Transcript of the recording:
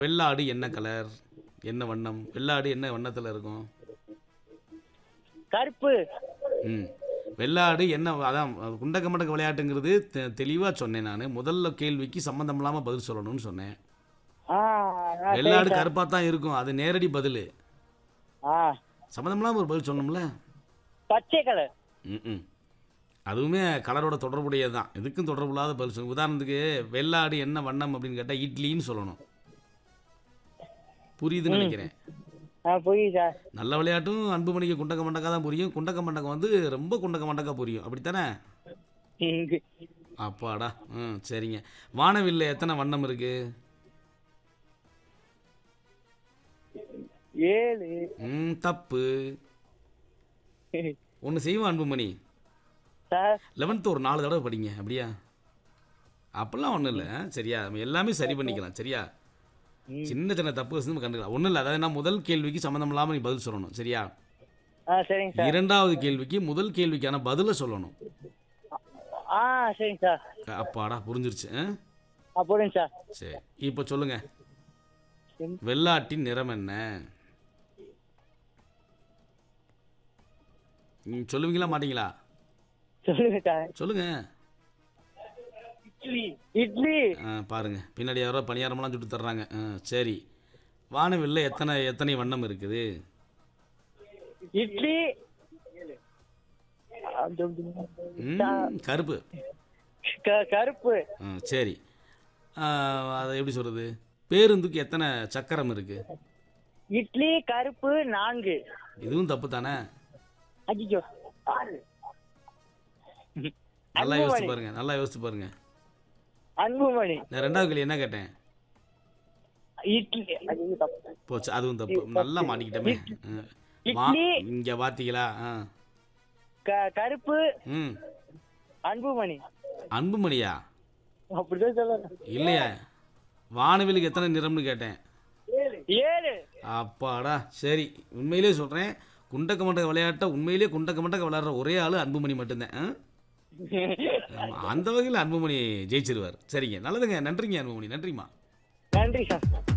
வெள்ளாடு என்ன கலர் என்ன வண்ணம் வெள்ளாடு என்ன வண்ணத்தில் இருக்கும் கருப்பு ம் வெள்ளாடு என்ன அதான் குண்டக்க மண்டக்க விளையாட்டுங்கிறது தெ- தெளிவா சொன்னேன் நான் முதல்ல கேள்விக்கு சம்மந்தம் இல்லாமல் பதில் சொல்லணும்னு சொன்னேன் ஆ ஆ, சரி வெள்ளாடு சார். கருப்பாக தான் இருக்கும் அது நேரடி பதில் ஆ சம்மந்தம் இல்லாமல் ஒரு பதில் சொன்னோம்ல பச்சை கலர் ம் அதுவுமே கலரோட தொடர்புடையது தான் எதுக்கும் தொடர்பு இல்லாத பதில் சொல்லணும் உதாரணத்துக்கு வெள்ளாடு என்ன வண்ணம் அப்படின்னு கேட்டால் இட்லின்னு சொல்லணும் புரியுதுன்னு நினைக்கிறேன் ஆ புரியுது சார் நல்ல விளையாட்டும் அன்புமணிக்கு குண்டக்க மண்டக்கா தான் புரியும் குண்டக்க மண்டக்கம் வந்து ரொம்ப குண்டக்க மண்டக்கா புரியும் அப்படித்தானே இங்கு. அப்பாடா ம் சரிங்க வானவில்ல எத்தனை வண்ணம் இருக்கு ஏழு ம் தப்பு ஒன்று செய்வோம் அன்புமணி சார் லெவன்த்து ஒரு நாலு தடவை படிங்க அப்படியா அப்பெல்லாம் ஒன்றும் இல்லை சரியா நம்ம எல்லாமே சரி பண்ணிக்கலாம் சரியா ம். சின்ன சின்ன தப்பு வசதி கண்டுக்கலாம் ஒன்றும் இல்லை அதாவது நான் முதல் கேள்விக்கு சம்மந்தம் இல்லாமல் நீ பதில் சொல்லணும் சரியா ஆ சரிங்க சார் இரண்டாவது கேள்விக்கு முதல் கேள்விக்கான பதிலை சொல்லணும் ஆ சரிங்க சார் க- அப்பாடா புரிஞ்சிருச்சு ஆ? ஆ போடுங்க சார் சரி இப்போ சொல்லுங்க ம். வெள்ளாட்டின் நிறம் என்ன ம், சொல்லுவீங்களா மாட்டீங்களா சொல்லுங்க சார் சொல்லுங்க இட்லி இட்லி ஆ, பாருங்க பின்னாடி யாரோ பணியாரமெல்லாம் சுட்டு தர்றாங்க ஆ, சரி வானவில்ல எத்தனை எத்தனை வண்ணம் இருக்குது இட்லி ம், கருப்பு க- கருப்பு ஆ, சரி ஆ, அதை எப்படி சொல்றது பேருந்துக்கு எத்தனை சக்கரம் இருக்கு இட்லி கருப்பு நான்கு இதுவும் தப்பு தானே அஜிஜோ நல்லா யோசிச்சு அன்புமணி பாருங்க நல்லா யோசிச்சு பாருங்க அன்புமணி நான் ரெண்டாவது கேள்வி என்ன கேட்டேன் இட்லி ஐயோ, தப்பு. போச்சு அதுவும் தப்பு நல்லா மாட்டிக்கிட்டமே ஆ. வா இட்லி இங்க பாத்தீங்களா ஆ க- கருப்பு ம் அன்புமணி அன்புமணியா அப்படிதான் சொல்லணும் இல்லையா வானவிலுக்கு எத்தனை நிறம்னு கேட்டேன் ஏழு அப்பாடா சரி உண்மையிலே சொல்றேன் குண்டக்க மண்டக்க விளையாட்டை உண்மையிலே குண்டக்க மண்டக்க விளையாடுற ஒரே ஆளு அன்புமணி மட்டும்தான் ஆ? ஆமா, அந்த வகையில் அன்புமணி ஜெயிச்சிருவார் சரிங்க நல்லதுங்க நன்றிங்க அன்புமணி நன்றிம்மா நன்றி சார்